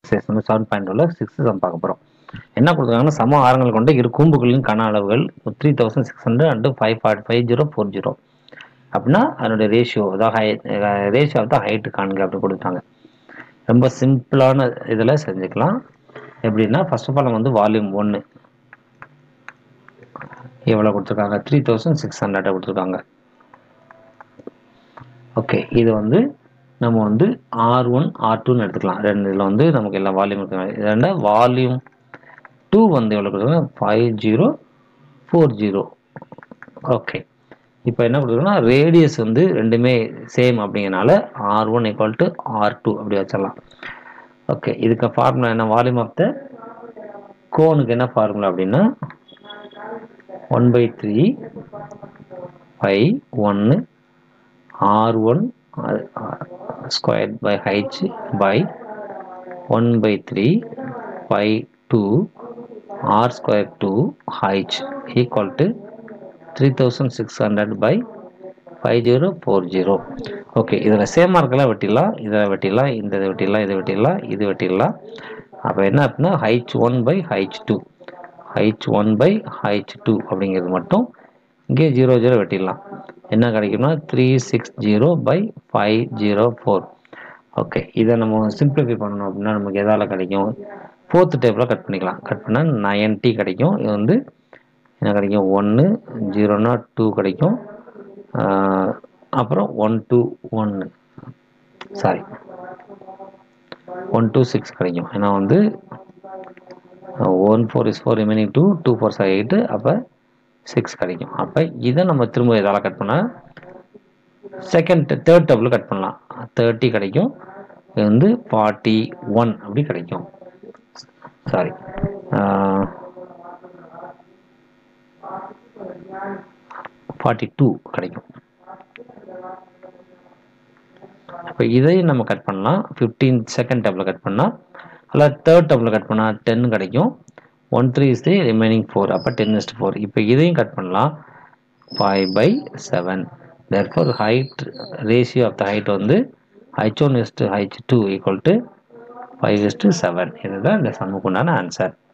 seven point உள்ள six sum பார்க்க போகிறோம் என்ன கொடுத்துருக்காங்கன்னா சம ஆரங்கள் கொண்ட இரு கூம்புகளின் கன அளவுகள் three thousand six hundred and five forty five zero four zero அப்படின்னா அதனுடைய ரேஷியோ அதாவது high ratio of the height காணுங்க அப்படி கொடுத்தாங்க ரொம்ப சிம்பிளான இதில் செஞ்சுக்கலாம் எப்படின்னா ஃபர்ஸ்ட் ஆஃப் ஆல் நம்ம வந்து வால்யூம் ஒன்று எவ்வளோ கொடுத்துருக்காங்க த்ரீ தௌசண்ட் சிக்ஸ் ஹண்ட்ரட் கொடுத்துருக்காங்க ஓகே இது வந்து நம்ம வந்து ஆர் ஒன் ஆர் டூன்னு எடுத்துக்கலாம் ரெண்டு இதில் வந்து நமக்கு எல்லா வால்யூம் இருக்கு ரெண்டா வால்யூம் டூ வந்து எவ்வளோ கொடுத்துருக்காங்க five zero four zero okay இப்போ என்ன கொடுத்துருக்கோம்னா ரேடியஸ் வந்து ரெண்டுமே சேம் அப்படிங்கிறனால R one equal to R two அப்படி வச்சிடலாம் ஓகே இதுக்கு ஃபார்முலா என்ன வால்யூம் ஆஃப் த கோனுக்கு என்ன ஃபார்முலா அப்படின்னா ஒன் பை த்ரீ ஃபைவ் ஒன்று R one square by H by one by three five two R square two H equal to three thousand six hundred by five zero four zero okay இதில் same மார்க்கெல்லாம் வெட்டிடலாம் இதில் வெட்டிடலாம் இந்த இதை வெட்டிடலாம் இது வெட்டிடலாம் இது வெட்டிடலாம் அப்போ என்ன அப்படின்னா H one by H two H one by H two அப்படிங்கிறது மட்டும் இங்கே ஜீரோ ஜீரோ வெட்டிடலாம் என்ன கிடைக்கும்னா three six zero by five zero four okay இதை நம்ம சிம்பிளிஃபை பண்ணணும் அப்படின்னா நமக்கு எதால் கிடைக்கும் ஃபோர்த்து டேப்பில் கட் பண்ணிக்கலாம் கட் பண்ணால் நைன்ட்டி கிடைக்கும் இது வந்து என்ன கிடைக்கும் ஒன்று ஜீரோனா டூ கிடைக்கும் அப்புறம் ஒன் டூ ஒன்று சாரி ஒன் டூ சிக்ஸ் கிடைக்கும் ஏன்னா வந்து one four is four remaining two two four சார் எயிட்டு அப்போ சிக்ஸ் கிடைக்கும் அப்போ இதை நம்ம திரும்ப இதால் கட் பண்ணால் செகண்ட் தேர்ட் டேபிள் கட் பண்ணலாம் தேர்ட்டி கிடைக்கும் இது வந்து ஃபார்ட்டி ஒன் அப்படி கிடைக்கும் சாரி ஃபார்ட்டி டூ கிடைக்கும் இப்போ இதையும் நம்ம கட் பண்ணலாம் ஃபிஃப்டீன் செகண்ட் டேபிள் கட் பண்ணால் அல்ல தேர்ட் டேபிள் கட் பண்ணால் டென் கிடைக்கும் one three is three remaining four அப்போ டென் இஸ்ட் ஃபோர் இப்போ இதையும் கட் பண்ணலாம் five by seven therefore height ratio of the height வந்து H one is to H two equal to five is to seven இதுதான் இந்த சம்முக்கு உண்டான ஆன்சர்